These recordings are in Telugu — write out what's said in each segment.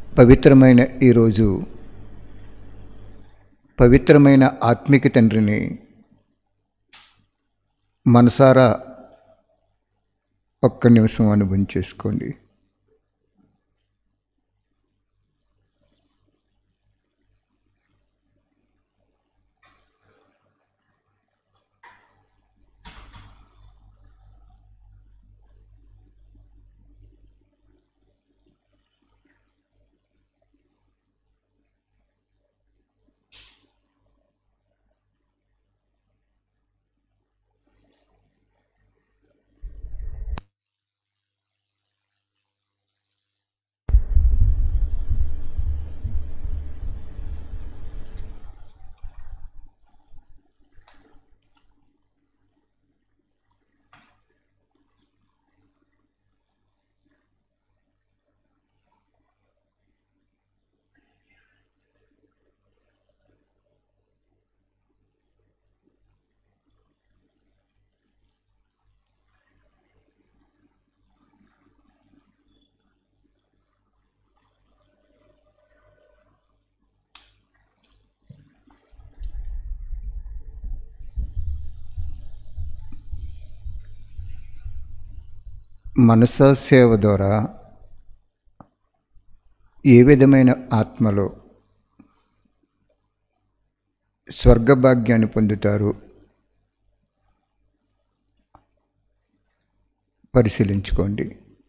పవిత్రమైన ఈరోజు పవిత్రమైన ఆత్మిక తండ్రిని మనసారా ఒక్క నిమిషం అనుభవం చేసుకోండి మనసా సేవ ద్వారా ఏ విధమైన ఆత్మలో స్వర్గభాగ్యాన్ని పొందుతారు పరిశీలించుకోండి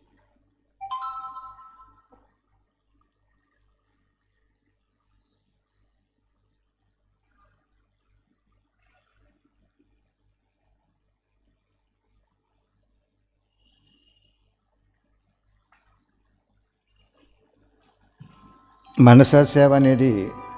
మనసా సేవ అనేది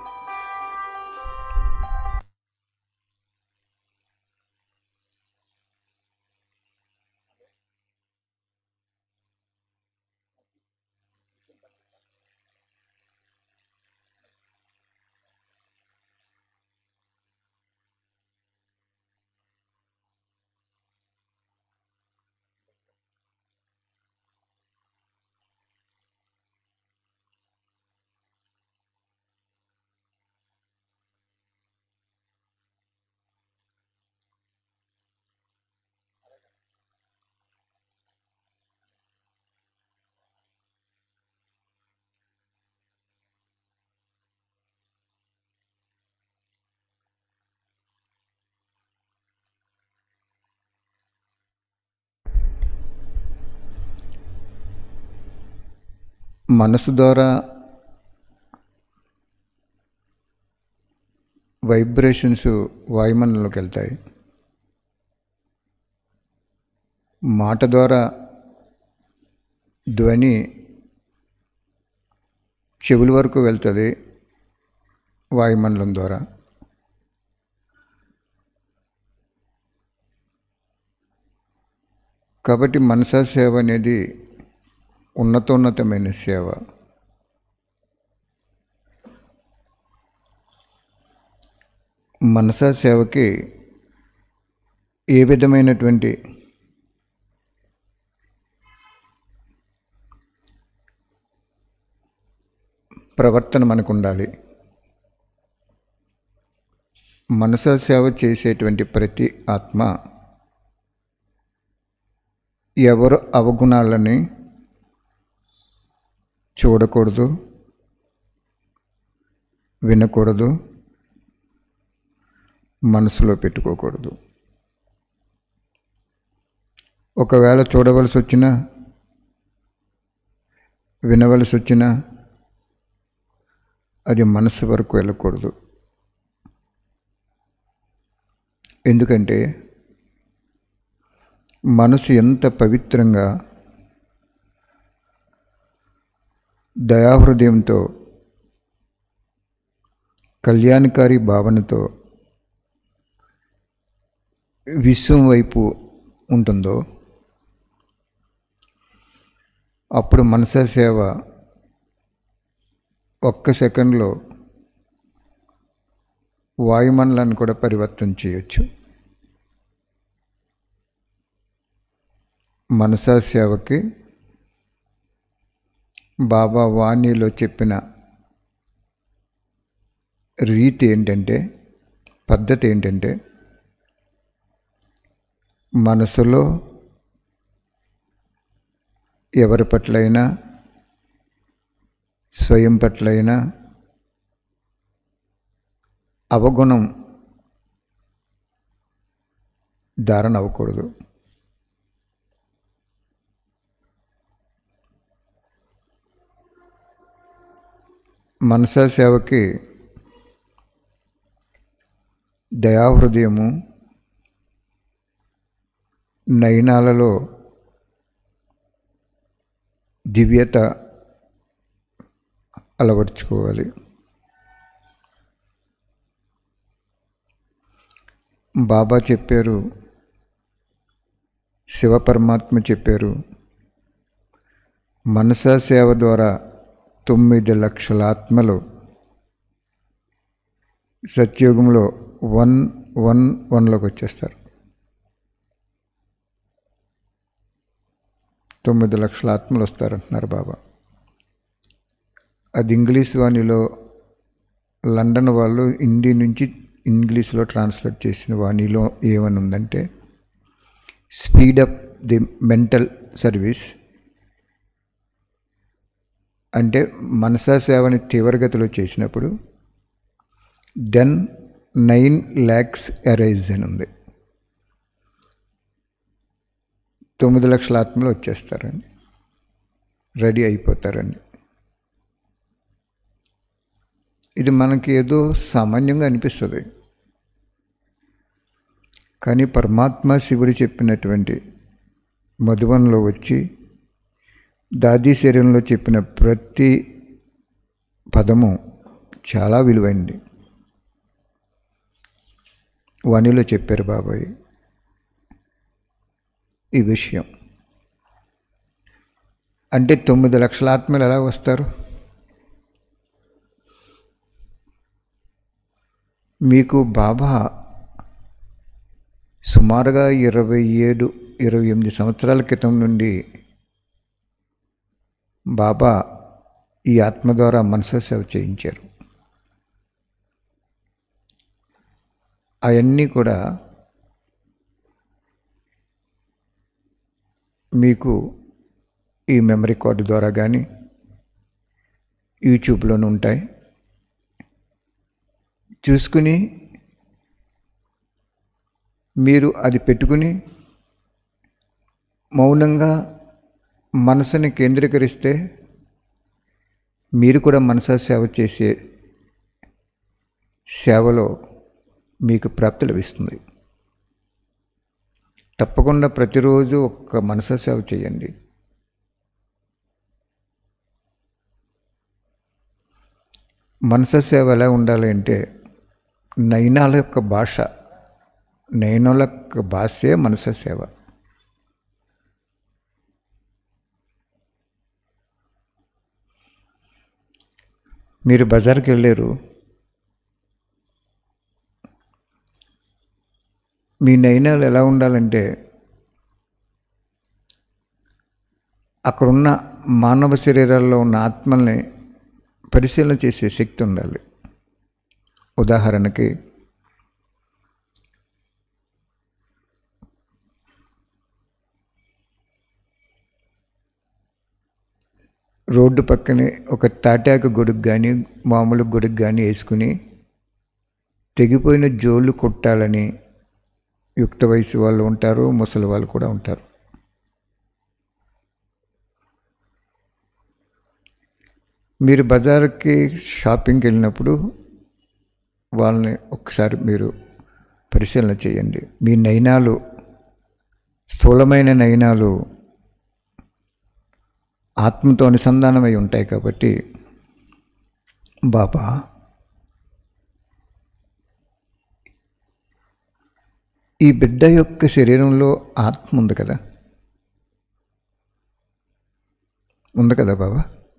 మనసు ద్వారా వైబ్రేషన్స్ వాయుమండలంలోకి వెళ్తాయి మాట ద్వారా ధ్వని చెవుల వరకు వెళ్తుంది వాయుమండలం ద్వారా కాబట్టి మనసా సేవ అనేది ఉన్నతోన్నతమైన సేవ మనసా సేవకి ఏ విధమైనటువంటి ప్రవర్తన మనకు ఉండాలి మనసా సేవ చేసేటువంటి ప్రతి ఆత్మ ఎవరు అవగుణాలని చూడకూడదు వినకూడదు మనసులో పెట్టుకోకూడదు ఒకవేళ చూడవలసి వచ్చినా వినవలసి వచ్చినా అది మనసు వరకు వెళ్ళకూడదు ఎందుకంటే మనసు ఎంత పవిత్రంగా దయాహృదయంతో కళ్యాణకారి భావనతో విశ్వం వైపు ఉంటుందో అప్పుడు మనసా సేవ ఒక్క సెకండ్లో వాయుమండలాన్ని కూడా పరివర్తన చేయొచ్చు మనసా సేవకి బాబా వాణిలో చెప్పిన రీతి ఏంటంటే పద్ధతి ఏంటంటే మనసులో ఎవరి పట్లైనా స్వయం పట్లైనా అవగుణం ధారణ అవ్వకూడదు మనసా సేవకి దయాహృదయము నయనాలలో దివ్యత అలవర్చుకోవాలి బాబా చెప్పారు శివ పరమాత్మ చెప్పారు మనసా సేవ ద్వారా తొమ్మిది లక్షల ఆత్మలు సత్యుగంలో వన్ వన్ వన్లోకి వచ్చేస్తారు తొమ్మిది లక్షల ఆత్మలు వస్తారంటున్నారు బాబా అది ఇంగ్లీష్ వాణిలో లండన్ వాళ్ళు హిందీ నుంచి ఇంగ్లీష్లో ట్రాన్స్లేట్ చేసిన వాణిలో ఏమని ఉందంటే స్పీడప్ ది మెంటల్ సర్వీస్ అంటే మనసా సేవని తీవ్రగతిలో చేసినప్పుడు దెన్ నైన్ ల్యాక్స్ అరైజ్ అని ఉంది తొమ్మిది లక్షల ఆత్మలు వచ్చేస్తారండి రెడీ అయిపోతారండి ఇది మనకి ఏదో సామాన్యంగా అనిపిస్తుంది కానీ పరమాత్మ శివుడు చెప్పినటువంటి మధువనంలో వచ్చి దాదీ శరీరంలో చెప్పిన ప్రతి పదము చాలా విలువైంది వాణిలో చెప్పారు బాబాయ్ ఈ విషయం అంటే తొమ్మిది లక్షల ఆత్మలు ఎలా వస్తారు మీకు బాబా సుమారుగా ఇరవై ఏడు ఇరవై ఎనిమిది సంవత్సరాల క్రితం నుండి బాబా ఈ ఆత్మ ద్వారా మనస సేవ చేయించారు అవన్నీ కూడా మీకు ఈ మెమరీ కార్డు ద్వారా కానీ యూట్యూబ్లోనూ ఉంటాయి చూసుకుని మీరు అది పెట్టుకుని మౌనంగా మనసుని కేంద్రీకరిస్తే మీరు కూడా మనసా సేవ చేసే సేవలో మీకు ప్రాప్తి లభిస్తుంది తప్పకుండా ప్రతిరోజు ఒక్క మనసా సేవ చేయండి మనస సేవ ఎలా ఉండాలి అంటే నయనాల యొక్క భాష నయనాల యొక్క భాషే మనస సేవ మీరు బజార్కి వెళ్ళారు మీ నయనాలు ఎలా ఉండాలంటే అక్కడున్న మానవ శరీరాల్లో ఉన్న ఆత్మల్ని పరిశీలన చేసే శక్తి ఉండాలి ఉదాహరణకి రోడ్డు పక్కనే ఒక తాటాకు గొడుగు కానీ మామూలు గొడుగు కానీ వేసుకుని తెగిపోయిన జోళ్ళు కొట్టాలని యుక్త వయసు వాళ్ళు ఉంటారు ముసలి వాళ్ళు కూడా ఉంటారు మీరు బజార్కి షాపింగ్కి వెళ్ళినప్పుడు వాళ్ళని ఒకసారి మీరు పరిశీలన చేయండి మీ నయనాలు స్థూలమైన నయనాలు ఆత్మతో అనుసంధానమై ఉంటాయి కాబట్టి బాబా ఈ బిడ్డ యొక్క శరీరంలో ఆత్మ ఉంది కదా ఉంది కదా బాబా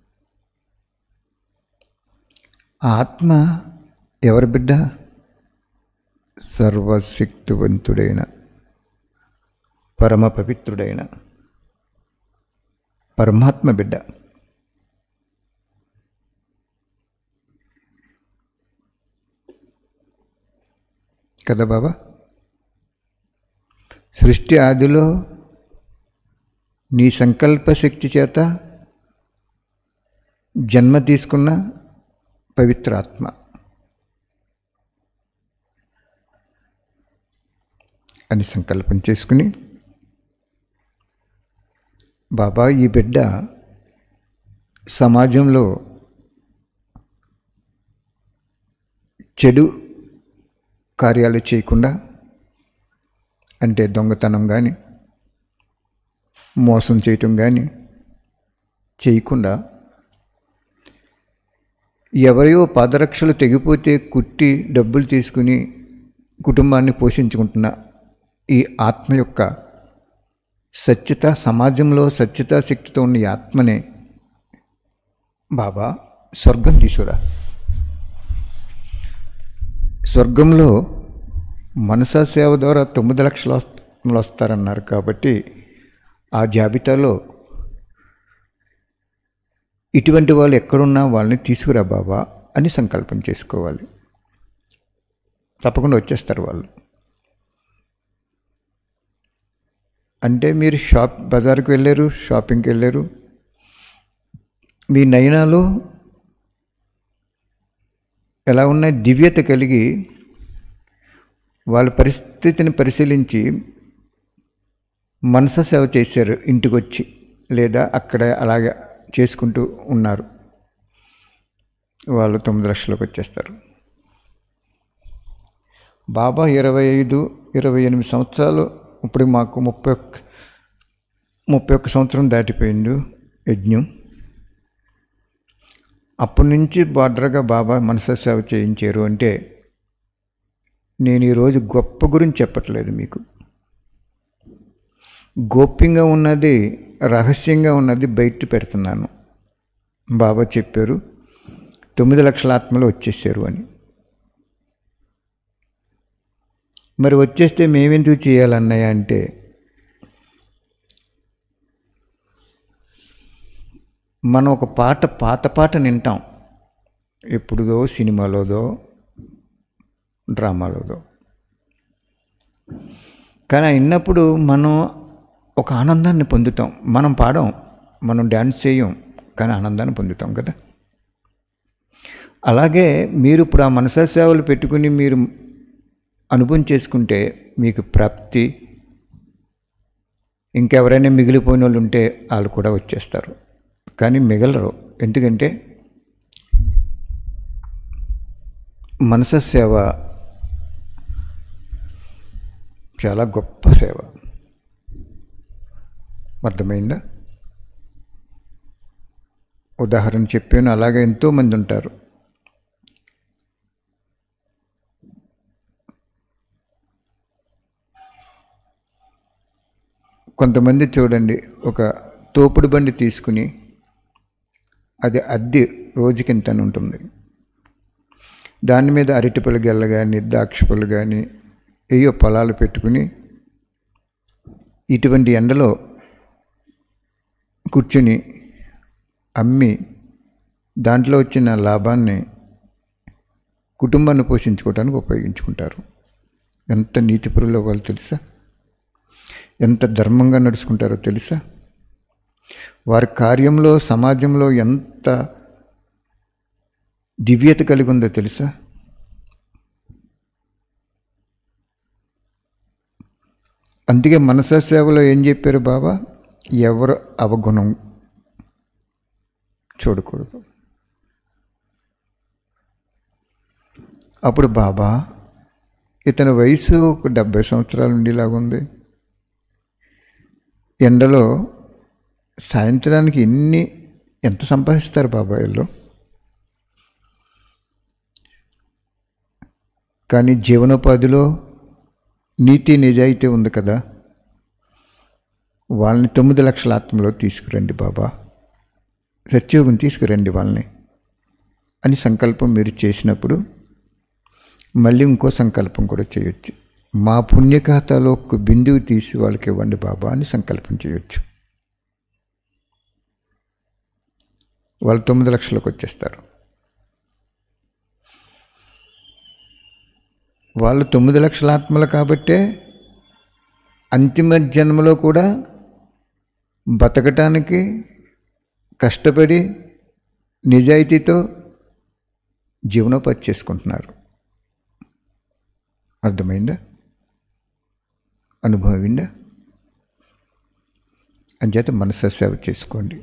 ఆత్మ ఎవరి బిడ్డ సర్వశక్తివంతుడైన పరమ పవిత్రుడైన పరమాత్మ బిడ్డ కదా బాబా సృష్టి ఆదిలో నీ సంకల్ప శక్తి చేత జన్మ తీసుకున్న పవిత్రాత్మ అని సంకల్పం చేసుకుని బాబా ఈ బిడ్డ సమాజంలో చెడు కార్యాలు చేయకుండా అంటే దొంగతనం కానీ మోసం చేయటం కానీ చేయకుండా ఎవరియో పాదరక్షలు తెగిపోతే కుట్టి డబ్బులు తీసుకుని కుటుంబాన్ని పోషించుకుంటున్న ఈ ఆత్మ యొక్క సత్యత సమాజంలో సత్యతా శక్తితో ఉన్న ఈ ఆత్మనే బాబా స్వర్గం తీసుకురా స్వర్గంలో మనసా సేవ ద్వారా తొమ్మిది లక్షల ఆత్మలు వస్తారన్నారు కాబట్టి ఆ జాబితాలో ఇటువంటి వాళ్ళు ఎక్కడున్నా వాళ్ళని తీసుకురా బాబా అని సంకల్పం చేసుకోవాలి తప్పకుండా వచ్చేస్తారు వాళ్ళు అంటే మీరు షాప్ బజార్కి వెళ్ళారు షాపింగ్కి వెళ్ళారు మీ నయనాలు ఎలా ఉన్నాయి దివ్యత కలిగి వాళ్ళ పరిస్థితిని పరిశీలించి మనస సేవ చేశారు ఇంటికి వచ్చి లేదా అక్కడ అలాగే చేసుకుంటూ ఉన్నారు వాళ్ళు తొమ్మిది లక్షలకు వచ్చేస్తారు బాబా ఇరవై ఐదు ఇరవై ఎనిమిది సంవత్సరాలు ఇప్పుడు మాకు ముప్పై ఒక్క ముప్పై ఒక్క సంవత్సరం దాటిపోయింది యజ్ఞం అప్పటి నుంచి బార్డర్గా బాబా మనస సేవ చేయించారు అంటే నేను ఈరోజు గొప్ప గురించి చెప్పట్లేదు మీకు గోప్యంగా ఉన్నది రహస్యంగా ఉన్నది బయట పెడుతున్నాను బాబా చెప్పారు తొమ్మిది లక్షల ఆత్మలు వచ్చేసారు అని మరి వచ్చేస్తే మేమెందుకు చేయాలన్నయ్య అంటే మనం ఒక పాట పాత పాట వింటాం ఎప్పుడుదో సినిమాలోదో డ్రామాలోదో కానీ విన్నప్పుడు మనం ఒక ఆనందాన్ని పొందుతాం మనం పాడం మనం డ్యాన్స్ చేయం కానీ ఆనందాన్ని పొందుతాం కదా అలాగే మీరు ఇప్పుడు ఆ మనసా సేవలు పెట్టుకుని మీరు అనుభవం చేసుకుంటే మీకు ప్రాప్తి ఇంకెవరైనా మిగిలిపోయిన వాళ్ళు ఉంటే వాళ్ళు కూడా వచ్చేస్తారు కానీ మిగలరు ఎందుకంటే మనస సేవ చాలా గొప్ప సేవ అర్థమైందా ఉదాహరణ చెప్పాను అలాగే ఎంతోమంది ఉంటారు కొంతమంది చూడండి ఒక తోపుడు బండి తీసుకుని అది అద్దె రోజుకింత అని ఉంటుంది దాని మీద అరటిపళ్ళు గెల్ల కానీ ద్రాక్షపళ్ళు కానీ ఏయో పొలాలు పెట్టుకుని ఇటువంటి ఎండలో కూర్చుని అమ్మి దాంట్లో వచ్చిన లాభాన్ని కుటుంబాన్ని పోషించుకోవడానికి ఉపయోగించుకుంటారు ఎంత నీతిపరులో వాళ్ళు తెలుసా ఎంత ధర్మంగా నడుచుకుంటారో తెలుసా వారి కార్యంలో సమాజంలో ఎంత దివ్యత కలిగి ఉందో తెలుసా అందుకే మనసా సేవలో ఏం చెప్పారు బాబా ఎవరు అవగుణం చూడకూడదు అప్పుడు బాబా ఇతని వయసు ఒక డెబ్బై సంవత్సరాలు ఉండేలాగుంది ఎండలో సాయంత్రానికి ఎన్ని ఎంత సంపాదిస్తారు బాబాయిల్లో కానీ జీవనోపాధిలో నీతి నిజాయితీ ఉంది కదా వాళ్ళని తొమ్మిది లక్షల ఆత్మలో తీసుకురండి బాబా సత్యోగం తీసుకురండి వాళ్ళని అని సంకల్పం మీరు చేసినప్పుడు మళ్ళీ ఇంకో సంకల్పం కూడా చేయొచ్చు మా పుణ్యఖాతాలో ఒక బిందువు తీసి వాళ్ళకి ఇవ్వండి బాబా అని సంకల్పం చేయొచ్చు వాళ్ళు తొమ్మిది లక్షలకు వచ్చేస్తారు వాళ్ళు తొమ్మిది లక్షల ఆత్మలు కాబట్టే అంతిమ జన్మలో కూడా బతకటానికి కష్టపడి నిజాయితీతో జీవనోపాధి చేసుకుంటున్నారు అర్థమైందా అనుభవమైందా అంచేత మనసు సేవ చేసుకోండి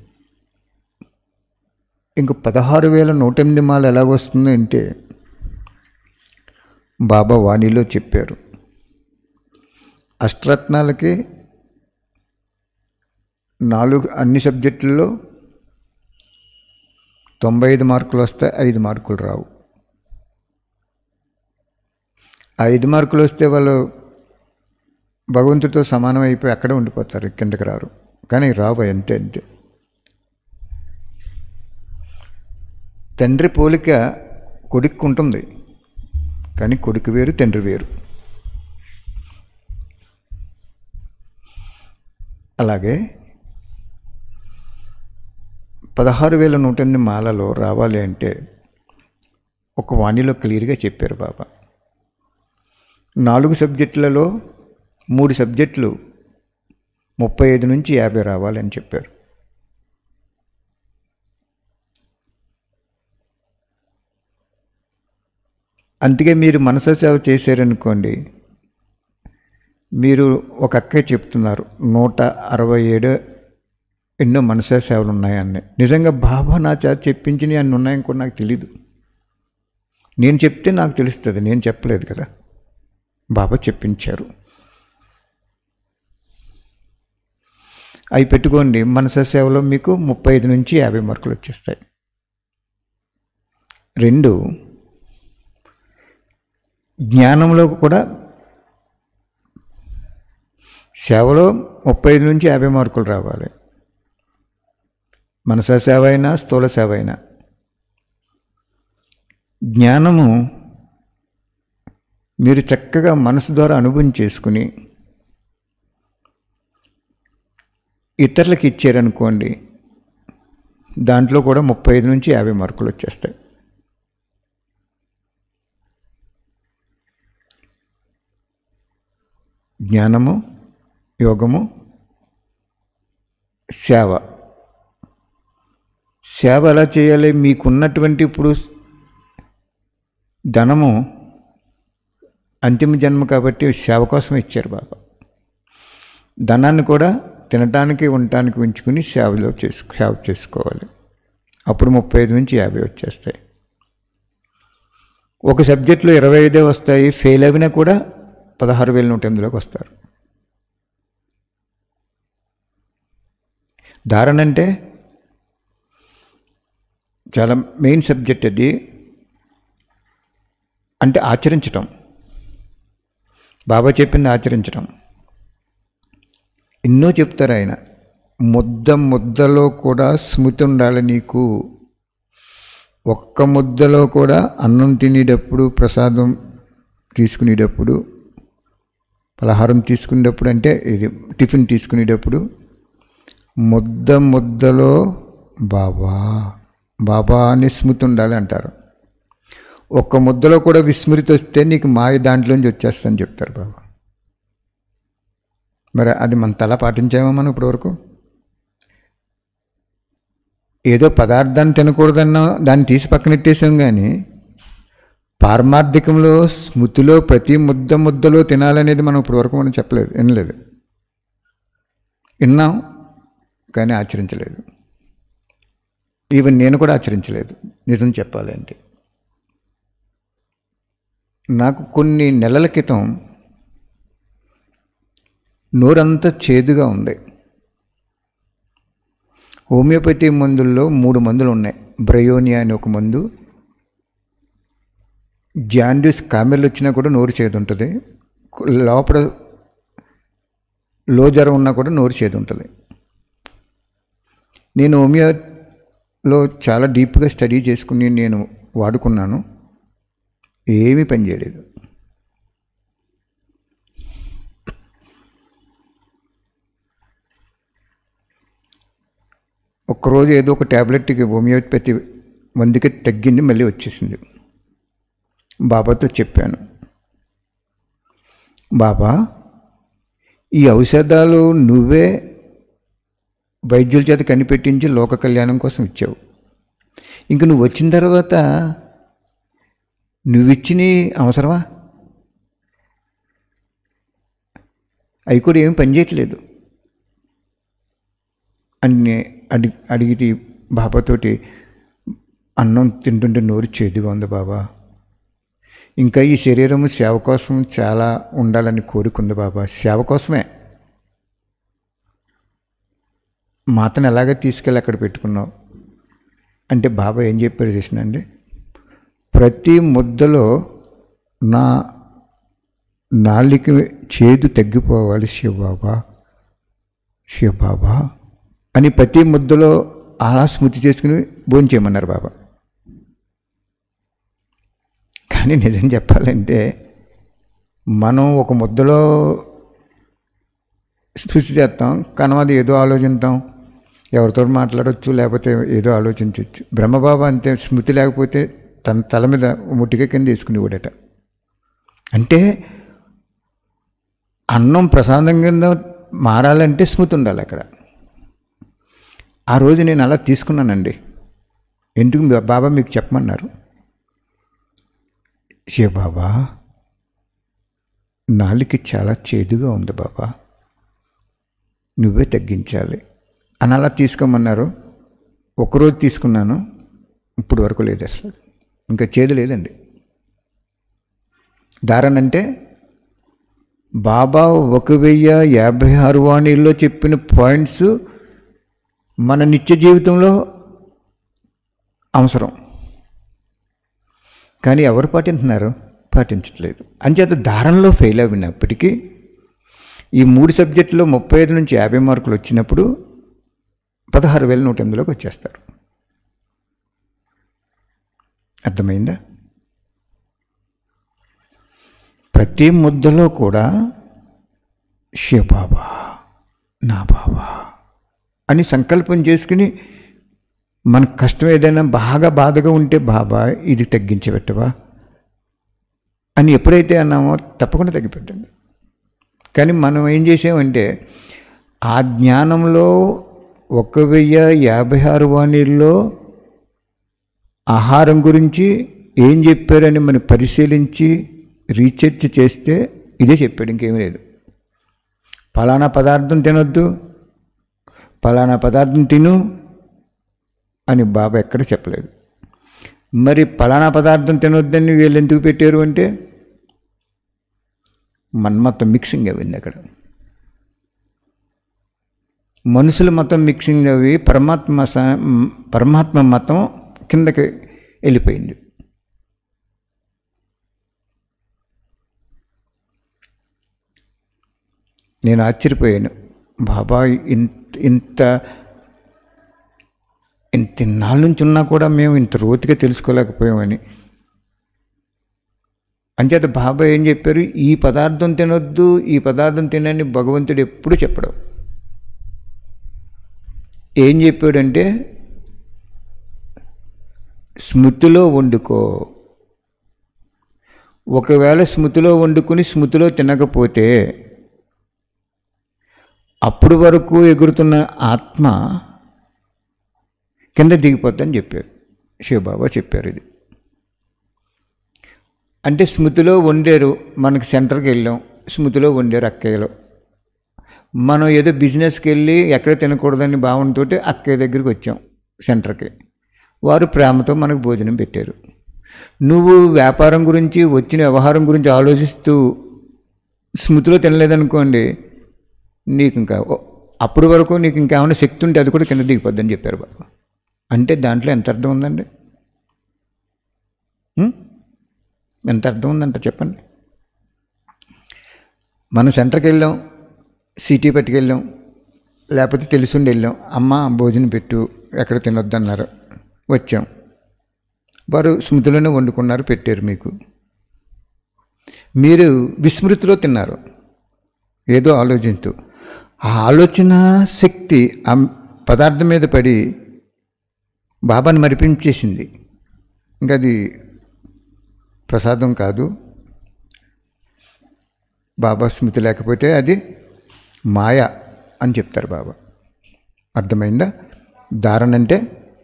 ఇంక పదహారు వేల నూట ఎనిమిది మాలు ఎలాగొస్తుందో అంటే బాబా వాణిలో చెప్పారు అష్టరత్నాలకి నాలుగు అన్ని సబ్జెక్టుల్లో తొంభై ఐదు మార్కులు వస్తే ఐదు మార్కులు రావు ఆ ఐదు మార్కులు వస్తే వాళ్ళు భగవంతుడితో సమానం అయిపోయి అక్కడే ఉండిపోతారు కిందకి రారు కానీ రావు అంతే అంతే తండ్రి పోలిక కొడుకు ఉంటుంది కానీ కొడుకు వేరు తండ్రి వేరు అలాగే పదహారు వేల నూట ఎనిమిది మాలలో రావాలి అంటే ఒక వాణిలో క్లియర్గా చెప్పారు బాబా నాలుగు సబ్జెక్టులలో మూడు సబ్జెక్టులు ముప్పై ఐదు నుంచి యాభై రావాలని చెప్పారు అందుకే మీరు మనస సేవ చేశారనుకోండి మీరు ఒక అక్క చెప్తున్నారు నూట అరవై ఏడు ఎన్నో మనసా సేవలు ఉన్నాయని నిజంగా బాబా నా చేత చెప్పించినవి అన్ని ఉన్నాయని కూడా నాకు తెలీదు నేను చెప్తే నాకు తెలుస్తుంది నేను చెప్పలేదు కదా బాబా చెప్పించారు అవి పెట్టుకోండి మనస సేవలో మీకు ముప్పై ఐదు నుంచి యాభై మార్కులు వచ్చేస్తాయి రెండు జ్ఞానంలో కూడా సేవలో ముప్పై ఐదు నుంచి యాభై మార్కులు రావాలి మనసా సేవ అయినా స్థూల సేవ అయినా జ్ఞానము మీరు చక్కగా మనసు ద్వారా అనుభవం చేసుకుని ఇతరులకు ఇచ్చారనుకోండి దాంట్లో కూడా ముప్పై ఐదు నుంచి యాభై మార్కులు వచ్చేస్తాయి జ్ఞానము యోగము సేవ సేవ ఎలా చేయాలి మీకున్నటువంటి ఇప్పుడు ధనము అంతిమ జన్మ కాబట్టి సేవ కోసం ఇచ్చారు బాబా ధనాన్ని కూడా తినటానికి ఉండటానికి ఉంచుకుని సేవలో చేసు సేవ చేసుకోవాలి అప్పుడు ముప్పై ఐదు నుంచి యాభై వచ్చేస్తాయి ఒక సబ్జెక్టులో ఇరవై ఐదే వస్తాయి ఫెయిల్ అయినా కూడా పదహారు వేల నూట ఎనిమిదిలోకి వస్తారు ధారణ అంటే చాలా మెయిన్ సబ్జెక్ట్ అది అంటే ఆచరించటం బాబా చెప్పింది ఆచరించటం ఎన్నో చెప్తారు ఆయన ముద్ద ముద్దలో కూడా స్మృతి ఉండాలి నీకు ఒక్క ముద్దలో కూడా అన్నం తినేటప్పుడు ప్రసాదం తీసుకునేటప్పుడు పలహారం తీసుకునేటప్పుడు అంటే ఇది టిఫిన్ తీసుకునేటప్పుడు ముద్ద ముద్దలో బాబా బాబా అని స్మృతి ఉండాలి అంటారు ఒక్క ముద్దలో కూడా విస్మృతి వస్తే నీకు మాయ దాంట్లోంచి వచ్చేస్తుందని చెప్తారు బాబా మరి అది మన తల పాటించామా మనం ఇప్పటివరకు ఏదో పదార్థాన్ని తినకూడదన్నా దాన్ని తీసి పక్కనెట్టేసాం కానీ పారమార్థికంలో స్మృతిలో ప్రతి ముద్ద ముద్దలో తినాలనేది మనం ఇప్పటివరకు మనం చెప్పలేదు వినలేదు విన్నాం కానీ ఆచరించలేదు ఈవెన్ నేను కూడా ఆచరించలేదు నిజం చెప్పాలంటే నాకు కొన్ని నెలల క్రితం నోరంతా చేదుగా ఉంది హోమియోపతి మందుల్లో మూడు మందులు ఉన్నాయి బ్రయోనియా అని ఒక మందు జాండీస్ కామెర్లు వచ్చినా కూడా నోరు చేదు ఉంటుంది లోపల లో జ్వరం ఉన్నా కూడా నోరు చేదు ఉంటుంది నేను హోమియోలో చాలా డీప్గా స్టడీ చేసుకుని నేను వాడుకున్నాను ఏమీ పనిచేయలేదు ఒక్కరోజు ఏదో ఒక ట్యాబ్లెట్కి హోమియోపతి మందుకి తగ్గింది మళ్ళీ వచ్చేసింది బాబాతో చెప్పాను బాబా ఈ ఔషధాలు నువ్వే వైద్యుల చేత కనిపెట్టించి లోక కళ్యాణం కోసం ఇచ్చావు ఇంక నువ్వు వచ్చిన తర్వాత నువ్విచ్చిన అవసరమా అవి కూడా ఏమి పనిచేయట్లేదు అని అడి అడిగితే బాబాతోటి అన్నం తింటుంటే నోరు చేదుగా ఉంది బాబా ఇంకా ఈ శరీరము సేవ కోసం చాలా ఉండాలని కోరుకుంది బాబా సేవ కోసమే మాతను ఎలాగ తీసుకెళ్ళి అక్కడ పెట్టుకున్నావు అంటే బాబా ఏం చెప్పారు చేసినండి ప్రతి ముద్దలో నా నాలిక చేదు తగ్గిపోవాలి శివబాబా శివబాబా అని ప్రతి ముద్దలో అలా స్మృతి చేసుకుని భోంచేయమన్నారు బాబా కానీ నిజం చెప్పాలంటే మనం ఒక ముద్దలో స్మృతి చేస్తాం కనవది ఏదో ఆలోచిస్తాం ఎవరితో మాట్లాడవచ్చు లేకపోతే ఏదో ఆలోచించవచ్చు బ్రహ్మబాబా అంతే స్మృతి లేకపోతే తన తల మీద ముట్టిక కింద వేసుకునేవాడట అంటే అన్నం ప్రసాదం కింద మారాలంటే స్మృతి ఉండాలి అక్కడ ఆ రోజు నేను అలా తీసుకున్నానండి ఎందుకు మీ బాబా మీకు చెప్పమన్నారు శివ బాబా నాలుగు చాలా చేదుగా ఉంది బాబా నువ్వే తగ్గించాలి అని అలా తీసుకోమన్నారు ఒకరోజు తీసుకున్నాను ఇప్పుడు వరకు లేదు అసలు ఇంకా చేదు లేదండి దారన్ అంటే బాబా ఒక వెయ్యి యాభై ఆరు వాణిల్లో చెప్పిన పాయింట్స్ మన నిత్య జీవితంలో అవసరం కానీ ఎవరు పాటింటున్నారు పాటించట్లేదు అంచేత దారంలో ఫెయిల్ అయినప్పటికీ ఈ మూడు సబ్జెక్టులో ముప్పై ఐదు నుంచి యాభై మార్కులు వచ్చినప్పుడు పదహారు వేల నూట ఎనిమిదిలోకి వచ్చేస్తారు అర్థమైందా ప్రతి ముద్దలో కూడా శివబాబా నా బాబా అని సంకల్పం చేసుకుని మన కష్టం ఏదైనా బాగా బాధగా ఉంటే బాబా ఇది తగ్గించబెట్టవా అని ఎప్పుడైతే అన్నామో తప్పకుండా తగ్గిపోతుంది కానీ మనం ఏం చేసామంటే ఆ జ్ఞానంలో ఒక వెయ్యి యాభై ఆరు వాణిల్లో ఆహారం గురించి ఏం చెప్పారని మనం పరిశీలించి రీసెర్చ్ చేస్తే ఇదే చెప్పాడు ఇంకేమీ లేదు ఫలానా పదార్థం తినొద్దు ఫలానా పదార్థం తిను అని బాబా ఎక్కడ చెప్పలేదు మరి ఫలానా పదార్థం తినొద్దని వీళ్ళు ఎందుకు పెట్టారు అంటే మన్మతం మిక్సింగ్ అయింది అక్కడ మనుషుల మతం మిక్సింగ్ అవి పరమాత్మ స- పరమాత్మ మతం కిందకి వెళ్ళిపోయింది నేను ఆశ్చర్యపోయాను బాబా ఇంత ఇంత ఇంత ఇన్నాళ్ళ నుంచి ఉన్నా కూడా మేము ఇంత రోతిగా తెలుసుకోలేకపోయామని అంచేత బాబా ఏం చెప్పారు ఈ పదార్థం తినొద్దు ఈ పదార్థం తినని భగవంతుడు ఎప్పుడు చెప్పడు ఏం చెప్పాడంటే స్మృతిలో వండుకో ఒకవేళ స్మృతిలో వండుకుని స్మృతిలో తినకపోతే అప్పుడు వరకు ఎగురుతున్న ఆత్మ కింద దిగిపోద్దని చెప్పారు శివబాబా చెప్పారు ఇది అంటే స్మృతిలో వండారు మనకి సెంటర్కి వెళ్ళాం స్మృతిలో వండారు అక్కయ్యలో మనం ఏదో బిజినెస్కి వెళ్ళి ఎక్కడ తినకూడదని భావనతో అక్కయ్య దగ్గరికి వచ్చాం సెంటర్కి వారు ప్రేమతో మనకు భోజనం పెట్టారు నువ్వు వ్యాపారం గురించి వచ్చిన వ్యవహారం గురించి ఆలోచిస్తూ స్మృతిలో తినలేదనుకోండి నీకు ఇంకా ఓ- అప్పటి వరకు నీకు ఇంకేమైనా శక్తి ఉంటే అది కూడా కింద దిగిపోద్దని చెప్పారు బాబా అంటే దాంట్లో ఎంత అర్థం ఉందండి ఉం? ఎంత అర్థం ఉందంట చెప్పండి మనం సెంటర్కి వెళ్ళాం సిటీ పట్టుకెళ్ళాం లేకపోతే తెలిసిండి వెళ్ళాం అమ్మ భోజనం పెట్టు ఎక్కడ తినొద్దన్నారు వచ్చాం వారు స్మృతిలోనే వండుకున్నారు పెట్టారు మీకు మీరు విస్మృతిలో తిన్నారు ఏదో ఆలోచిస్తూ ఆ ఆలోచన శక్తి ఆ పదార్థం మీద పడి బాబాని మరిపించేసింది ఇంకా అది ప్రసాదం కాదు బాబా స్మృతి లేకపోతే అది మాయ అని చెప్తారు బాబా అర్థమైందా ధారణ అంటే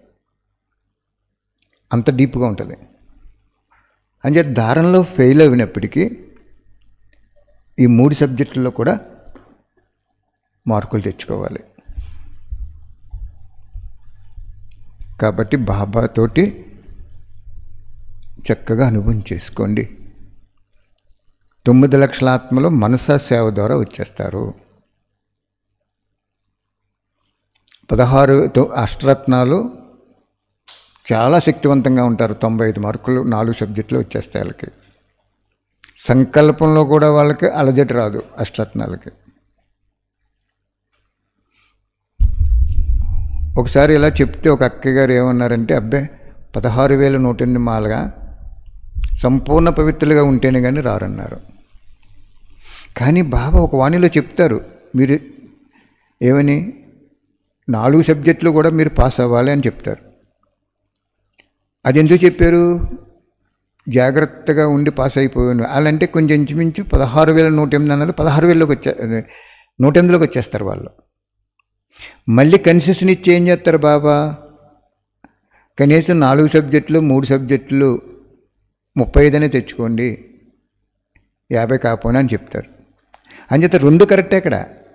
అంత డీప్గా ఉంటుంది అంటే ధారణలో ఫెయిల్ అయినప్పటికీ ఈ మూడు సబ్జెక్టుల్లో కూడా మార్కులు తెచ్చుకోవాలి కాబట్టి బాబాతోటి చక్కగా అనుభవం చేసుకోండి తొమ్మిది లక్షల ఆత్మలు మనసా సేవ ద్వారా వచ్చేస్తారు పదహారు తొ- అష్టరత్నాలు చాలా శక్తివంతంగా ఉంటారు తొంభై ఐదు మార్కులు నాలుగు సబ్జెక్టులు వచ్చేస్తాయి వాళ్ళకి సంకల్పంలో కూడా వాళ్ళకి అలజడి రాదు అష్టరత్నాలకి ఒకసారి ఇలా చెప్తే ఒక అక్కయ్య గారు ఏమన్నారంటే అబ్బే పదహారు వేల నూట ఎనిమిది మాలుగా సంపూర్ణ పవిత్రులుగా ఉంటేనే కానీ రారన్నారు కానీ బాబా ఒక వాణిలో చెప్తారు మీరు ఏమని నాలుగు సబ్జెక్టులు కూడా మీరు పాస్ అవ్వాలి అని చెప్తారు అది ఎందుకు చెప్పారు జాగ్రత్తగా ఉండి పాస్ అయిపోయాను అలాంటే కొంచెం ఇంచుమించు పదహారు వేల నూట ఎనిమిది అన్నది పదహారు వేలలోకి వచ్చే అదే, నూట ఎనిమిదిలోకి వచ్చేస్తారు వాళ్ళు మళ్ళీ కన్సెషన్ ఇచ్చి ఏం చేస్తారు బాబా కనీసం నాలుగు సబ్జెక్టులు మూడు సబ్జెక్టులు ముప్పై ఐదనే తెచ్చుకోండి యాభై కాపోనా అని చెప్తారు అంచేత రెండు కరెక్టే ఇక్కడ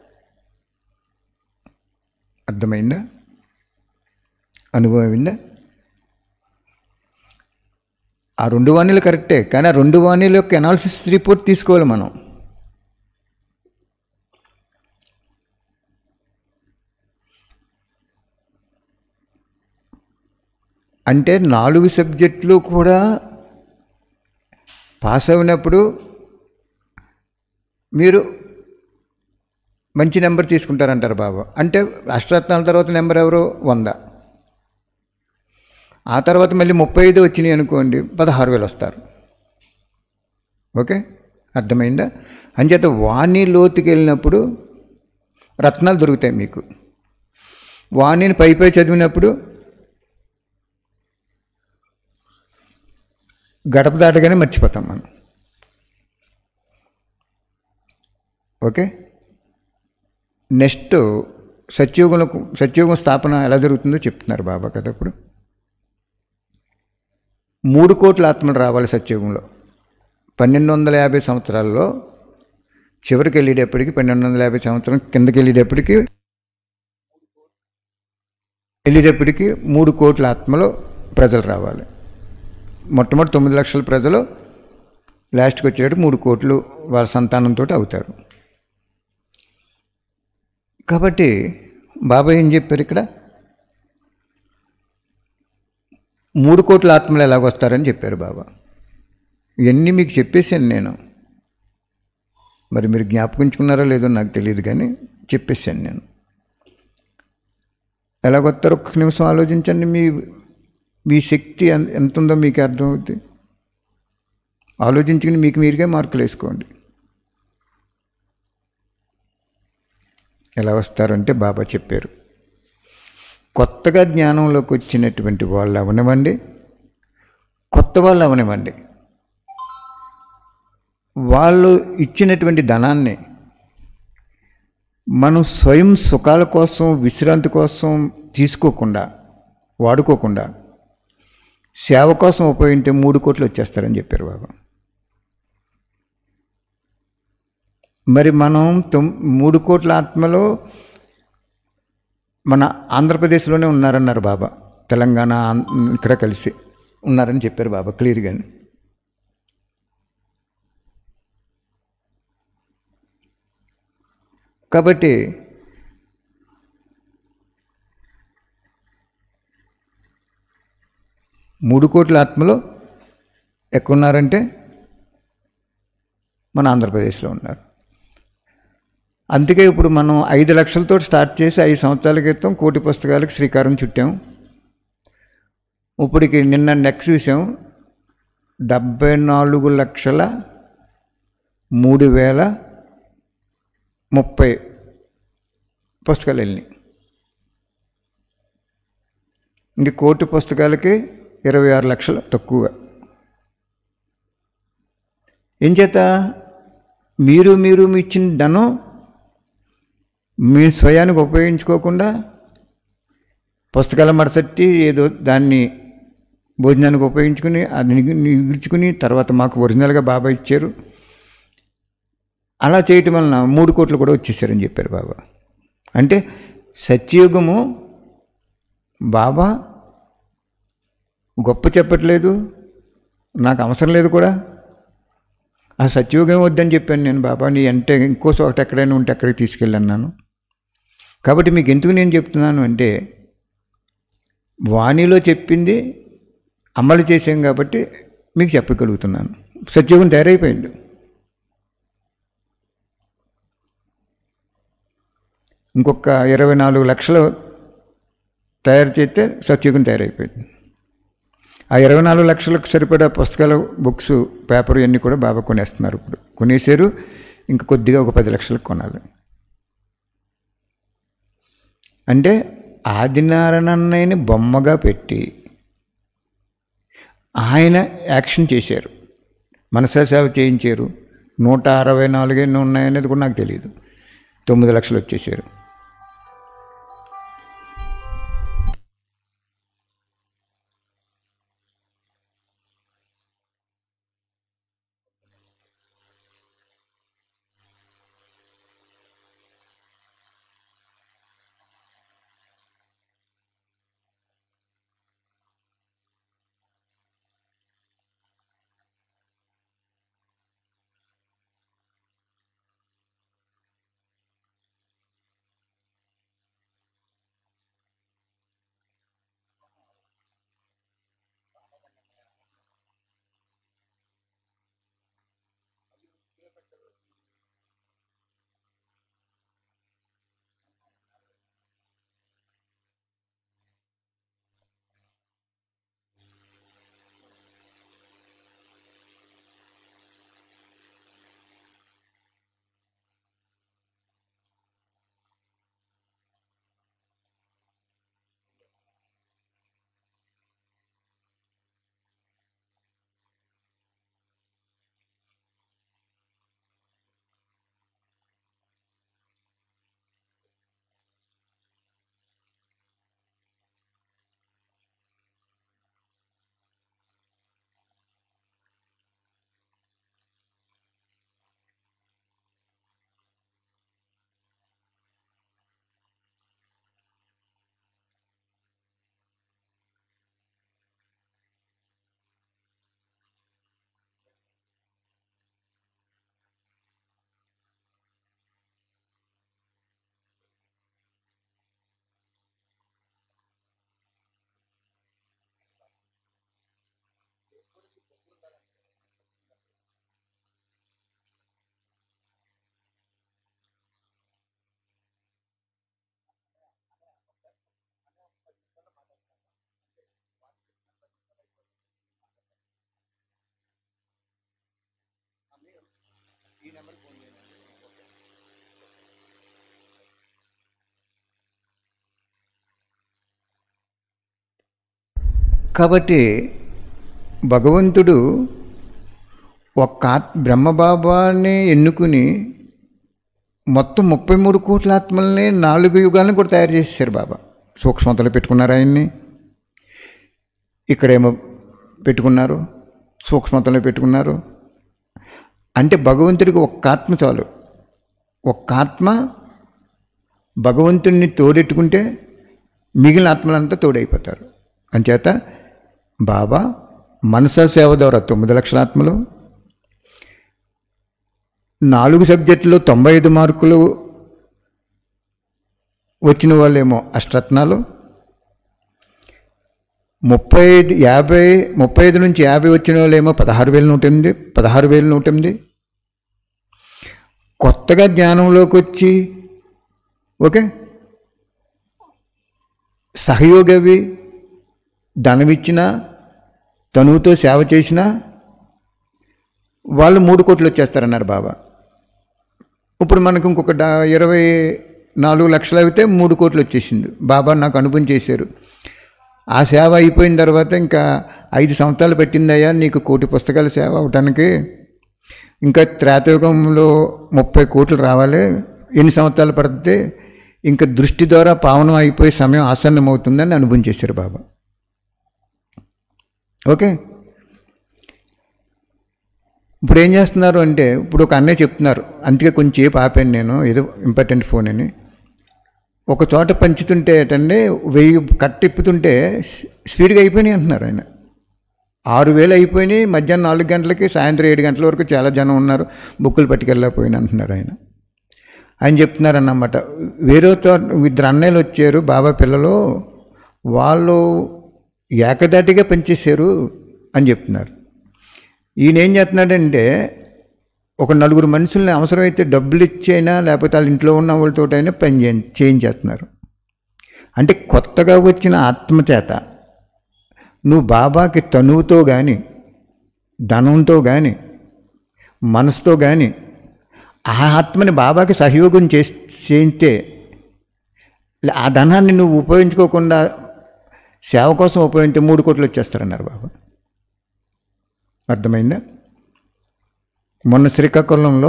అర్థమైందా అనుభవమైందా ఆ రెండు వాణిలు కరెక్టే కానీ ఆ రెండు వాణిల యొక్క ఎనాలిసిస్ రిపోర్ట్ తీసుకోవాలి మనం అంటే నాలుగు సబ్జెక్టులు కూడా పాస్ అయినప్పుడు మీరు మంచి నెంబర్ తీసుకుంటారంటారు బాబు అంటే అష్టరత్నాల తర్వాత నెంబర్ ఎవరు వంద ఆ తర్వాత మళ్ళీ ముప్పై ఐదు వచ్చినాయి అనుకోండి పదహారు వేలు వస్తారు ఓకే అర్థమైందా అంచేత వాణి లోతుకి వెళ్ళినప్పుడు రత్నాలు దొరుకుతాయి మీకు వాణిని పై పై చదివినప్పుడు గడప దాటగానే మర్చిపోతాం మనం ఓకే నెక్స్ట్ సత్యోగులకు సత్యోగం స్థాపన ఎలా జరుగుతుందో చెప్తున్నారు బాబా కదా ఇప్పుడు మూడు కోట్ల ఆత్మలు రావాలి సత్యోగంలో పన్నెండు వందల యాభై సంవత్సరాల్లో చివరికి వెళ్ళేటప్పటికి పన్నెండు వందల యాభై సంవత్సరం కిందకి వెళ్ళేటప్పటికి వెళ్ళేటప్పటికి మూడు కోట్ల ఆత్మలో ప్రజలు రావాలి మొట్టమొదటి తొమ్మిది లక్షల ప్రజలు లాస్ట్కి వచ్చేటట్టు మూడు కోట్లు వాళ్ళ సంతానంతో అవుతారు కాబట్టి బాబా ఏం చెప్పారు ఇక్కడ మూడు కోట్ల ఆత్మలు ఎలాగొస్తారని చెప్పారు బాబా ఇవన్నీ మీకు చెప్పేశాను నేను మరి మీరు జ్ఞాపకించుకున్నారో లేదో నాకు తెలియదు కానీ చెప్పేశాను నేను ఎలాగొస్తారో ఒక్క నిమిషం ఆలోచించండి మీ మీ శక్తి ఎన్- ఎంత ఉందో మీకు అర్థమవుతుంది ఆలోచించుకుని మీకు మీరుగా మార్కులు వేసుకోండి ఎలా వస్తారంటే బాబా చెప్పారు కొత్తగా జ్ఞానంలోకి వచ్చినటువంటి వాళ్ళు అవనివ్వండి కొత్త వాళ్ళు అవనివ్వండి వాళ్ళు ఇచ్చినటువంటి ధనాన్ని మనం స్వయం సుఖాల కోసం విశ్రాంతి కోసం తీసుకోకుండా వాడుకోకుండా సేవ కోసం ఉపయోగించే మూడు కోట్లు వచ్చేస్తారని చెప్పారు బాబా మరి మనం తొమ్ మూడు కోట్ల ఆత్మలో మన ఆంధ్రప్రదేశ్లోనే ఉన్నారన్నారు బాబా తెలంగాణ ఆం- ఇక్కడ కలిసి ఉన్నారని చెప్పారు బాబా క్లియర్గా కాబట్టి మూడు కోట్ల ఆత్మలో ఎక్కడున్నారంటే మన ఆంధ్రప్రదేశ్లో ఉన్నారు అందుకే ఇప్పుడు మనం ఐదు లక్షలతో స్టార్ట్ చేసి ఐదు సంవత్సరాల క్రితం కోటి పుస్తకాలకు శ్రీకారం చుట్టాం ఇప్పటికి నిన్న నెక్స్ట్ చూసాం డెబ్బై నాలుగు లక్షల మూడు వేల ముప్పై పుస్తకాలు వెళ్ళినాయి ఇంక కోటి పుస్తకాలకి ఇరవై ఆరు లక్షలు తక్కువ ఏం చేత మీరు మీరు మీ ఇచ్చిన ధనం మీ స్వయానికి ఉపయోగించుకోకుండా పుస్తకాల మరసట్టి ఏదో దాన్ని భోజనానికి ఉపయోగించుకుని అది మిగుల్చుకుని తర్వాత మాకు ఒరిజినల్గా బాబా ఇచ్చారు అలా చేయటం వలన మూడు కోట్లు కూడా వచ్చేసారని చెప్పారు బాబా అంటే సత్యయుగము బాబా గొప్ప చెప్పట్లేదు నాకు అవసరం లేదు కూడా ఆ సత్యయుగం వద్దని చెప్పాను నేను బాబా నీ అంటే ఇంకో చోట ఎక్కడైనా ఉంటే అక్కడికి తీసుకెళ్ళన్నాను కాబట్టి మీకు ఎందుకు నేను చెప్తున్నాను అంటే వాణిలో చెప్పింది అమలు చేసాం కాబట్టి మీకు చెప్పగలుగుతున్నాను సత్యయుగం తయారైపోయింది ఇంకొక ఇరవై నాలుగు లక్షలు తయారు చేస్తే సత్యయుగం తయారైపోయింది ఆ ఇరవై నాలుగు లక్షలకు సరిపడా పుస్తకాలు బుక్స్ పేపర్ ఇవన్నీ కూడా బాబా కొనేస్తున్నారు ఇప్పుడు కొనేసారు ఇంకా కొద్దిగా ఒక పది లక్షలకు కొనాలి అంటే ఆదినారాయణని బొమ్మగా పెట్టి ఆయన యాక్షన్ చేశారు మనసా సేవ చేయించారు నూట అరవై నాలుగు ఎన్ని ఉన్నాయనేది కూడా నాకు తెలియదు తొమ్మిది లక్షలు వచ్చేసారు కాబట్టి భగవంతుడు ఒక్క ఆత్- బ్రహ్మబాబాని ఎన్నుకుని మొత్తం ముప్పై మూడు కోట్ల ఆత్మల్ని నాలుగు యుగాలను కూడా తయారు చేసేసారు బాబా సూక్ష్మతలు పెట్టుకున్నారు ఆయన్ని ఇక్కడేమో పెట్టుకున్నారు సూక్ష్మతలు పెట్టుకున్నారు అంటే భగవంతుడికి ఒక్క ఆత్మ చాలు ఒక్క ఆత్మ భగవంతుడిని తోడెట్టుకుంటే మిగిలిన ఆత్మలంతా తోడైపోతారు అంచేత బాబా మనసా సేవ ద్వారా తొమ్మిది లక్షల ఆత్మలు నాలుగు సబ్జెక్టులో తొంభై ఐదు మార్కులు వచ్చిన వాళ్ళేమో అష్టరత్నాలు ముప్పై ఐదు యాభై ముప్పై ఐదు నుంచి యాభై వచ్చిన వాళ్ళేమో పదహారు వేల నూట ఎనిమిది పదహారు వేల నూట ఎనిమిది కొత్తగా జ్ఞానంలోకి వచ్చి ఓకే సహయోగవి ధనమిచ్చిన తనువుతో సేవ చేసిన వాళ్ళు మూడు కోట్లు వచ్చేస్తారన్నారు బాబా ఇప్పుడు మనకు ఇంకొక డా- ఇరవై నాలుగు లక్షలు అయితే మూడు కోట్లు వచ్చేసింది బాబా నాకు అనుభవం చేశారు ఆ సేవ అయిపోయిన తర్వాత ఇంకా ఐదు సంవత్సరాలు పెట్టిందయ్యా నీకు కోటి పుస్తకాల సేవ అవటానికి ఇంకా త్రేతయుగంలో ముప్పై కోట్లు రావాలి ఎన్ని సంవత్సరాలు పడితే ఇంకా దృష్టి ద్వారా పావనం అయిపోయే సమయం ఆసన్నమవుతుందని అనుభవం చేశారు బాబా ఓకే ఇప్పుడు ఏం చేస్తున్నారు అంటే ఇప్పుడు ఒక అన్నయ్య చెప్తున్నారు అందుకే కొంచెం సేపు ఆపాను నేను ఏదో ఇంపార్టెంట్ ఫోన్ అని ఒక చోట పంచుతుంటే ఏంటంటే వెయ్యి కట్ తిప్పుతుంటే స్పీడ్గా అయిపోయినాయి అంటున్నారు ఆయన ఆరు వేలు అయిపోయినాయి మధ్యాహ్నం నాలుగు గంటలకి సాయంత్రం ఏడు గంటల వరకు చాలా జనం ఉన్నారు బుక్కులు పట్టుకెళ్ళకపోయినా అంటున్నారు ఆయన ఆయన చెప్తున్నారు అన్నమాట వేరే చోట ఇద్దరు అన్నయ్యలు వచ్చారు బాబా పిల్లలు వాళ్ళు ఏకదాటిగా పనిచేశారు అని చెప్తున్నారు ఈయన ఏం చేస్తున్నాడంటే ఒక నలుగురు మనుషుల్ని అవసరమైతే డబ్బులు ఇచ్చైనా లేకపోతే వాళ్ళ ఇంట్లో ఉన్న వాళ్ళతోటైనా పని చే చేయించేస్తున్నారు అంటే కొత్తగా వచ్చిన ఆత్మచేత నువ్వు బాబాకి తనువుతో కానీ ధనంతో కానీ మనసుతో కానీ ఆ ఆత్మని బాబాకి సహయోగం చేసి చేయితే ఆ ధనాన్ని నువ్వు ఉపయోగించుకోకుండా సేవ కోసం ఉపయోగిస్తే మూడు కోట్లు వచ్చేస్తారన్నారు బాబా అర్థమైందా మొన్న శ్రీకాకుళంలో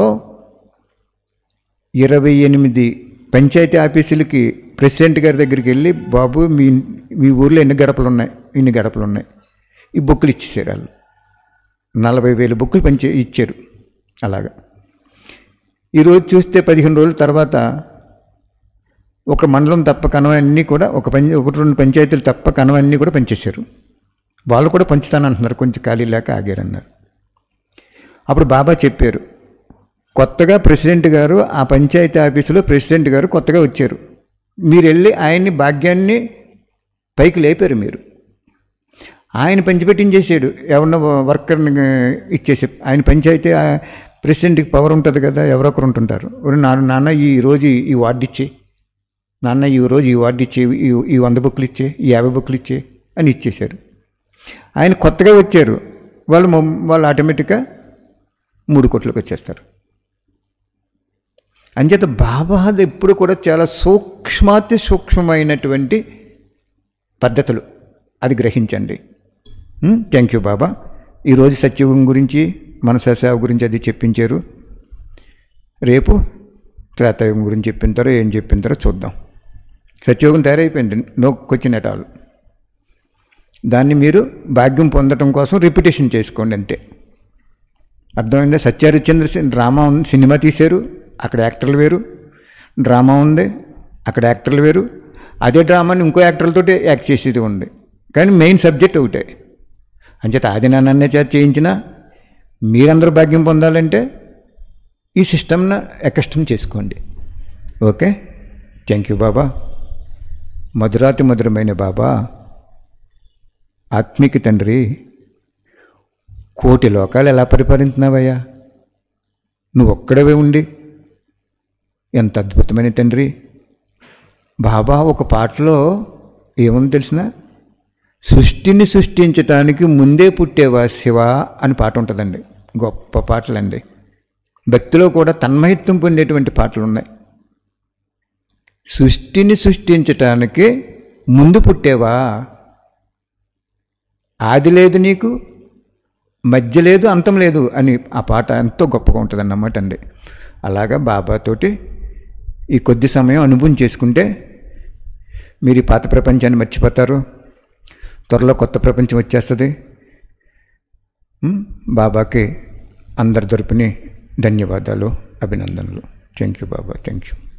ఇరవై ఎనిమిది పంచాయతీ ఆఫీసులకి ప్రెసిడెంట్ గారి దగ్గరికి వెళ్ళి బాబు మీ మీ ఊర్లో ఎన్ని గడపలు ఉన్నాయి ఇన్ని గడపలు ఉన్నాయి ఈ బుక్కులు ఇచ్చేసారు వాళ్ళు నలభై వేలు బుక్కులు పంచే ఇచ్చారు అలాగా ఈరోజు చూస్తే పదిహేను రోజుల తర్వాత ఒక మండలం తప్ప కనవన్నీ కూడా ఒక పంచ ఒకటి రెండు పంచాయతీలు తప్ప కనవన్నీ కూడా పనిచేశారు వాళ్ళు కూడా పంచుతానంటున్నారు కొంచెం ఖాళీ లేక ఆగారన్నారు అప్పుడు బాబా చెప్పారు కొత్తగా ప్రెసిడెంట్ గారు ఆ పంచాయతీ ఆఫీసులో ప్రెసిడెంట్ గారు కొత్తగా వచ్చారు మీరు వెళ్ళి ఆయన్ని భాగ్యాన్ని పైకి లేపారు మీరు ఆయన పంచిపెట్టించేసాడు ఎవరినో వర్కర్ని ఇచ్చేసి ఆయన పంచాయతీ ఆ ప్రెసిడెంట్కి పవర్ ఉంటుంది కదా ఎవరొకరు ఉంటుంటారు "ఒరేయ్ నాన్న నాన్న ఈ రోజు ఈ- ఈ వార్డు ఇచ్చే నాన్న ఈ రోజు ఈ వార్డు ఇచ్చే ఈ ఈ వంద బుక్లు ఇచ్చే ఈ యాభై బుక్లు ఇచ్చే అని ఇచ్చేశారు ఆయన కొత్తగా వచ్చారు వాళ్ళు మొ- వాళ్ళు ఆటోమేటిక్గా మూడు కోట్లకు వచ్చేస్తారు అంచేత బాబాది ఎప్పుడు కూడా చాలా సూక్ష్మాతి సూక్ష్మమైనటువంటి పద్ధతులు అది గ్రహించండి థ్యాంక్ యూ బాబా ఈరోజు సత్యయుగం గురించి మనసా సేవ గురించి అది చెప్పించారు రేపు త్రేతాయుగం గురించి చెప్పింతారో ఏం చెప్పింతారో చూద్దాం సత్యయుగం తయారైపోయింది నో క్వశ్చన్ ఎట్ ఆల్ దాన్ని మీరు భాగ్యం పొందడం కోసం రిపిటేషన్ చేసుకోండి అంతే అర్థమైందా సత్యహరిశ్చంద్ర సి- డ్రామా ఉంది సినిమా తీశారు అక్కడ యాక్టర్లు వేరు డ్రామా ఉంది అక్కడ యాక్టర్లు వేరు అదే డ్రామాని ఇంకో యాక్టర్లతోటి యాక్ట్ చేసేది ఉంది కానీ మెయిన్ సబ్జెక్ట్ ఒకటే అంచేత ఆది నాన్నే చేత చేయించిన మీరందరూ భాగ్యం పొందాలంటే ఈ సిస్టమ్ను ఎకష్టం చేసుకోండి ఓకే థ్యాంక్ యూ బాబా మధురాతి మధురమైన బాబా ఆత్మిక తండ్రి కోటి లోకాలు ఎలా పరిపాలించినావయ్యా నువ్వు ఒక్కడవే ఉండి ఎంత అద్భుతమైన తండ్రి బాబా ఒక పాటలో ఏముంది తెలిసిన సృష్టిని సృష్టించటానికి ముందే పుట్టేవా శివ అని పాట ఉంటుందండి గొప్ప పాటలండి భక్తిలో కూడా తన్మయత్వం పొందేటువంటి పాటలు ఉన్నాయి సృష్టిని సృష్టించటానికి ముందు పుట్టేవా ఆది లేదు నీకు మధ్య లేదు అంతం లేదు అని ఆ పాట ఎంతో గొప్పగా ఉంటుంది అన్నమాట అండి అలాగా బాబాతోటి ఈ కొద్ది సమయం అనుభవం చేసుకుంటే మీరు ఈ పాత ప్రపంచాన్ని మర్చిపోతారు త్వరలో కొత్త ప్రపంచం వచ్చేస్తుంది ఉమ్, బాబాకి అందరి తరపుని ధన్యవాదాలు అభినందనలు థ్యాంక్ యూ బాబా థ్యాంక్ యూ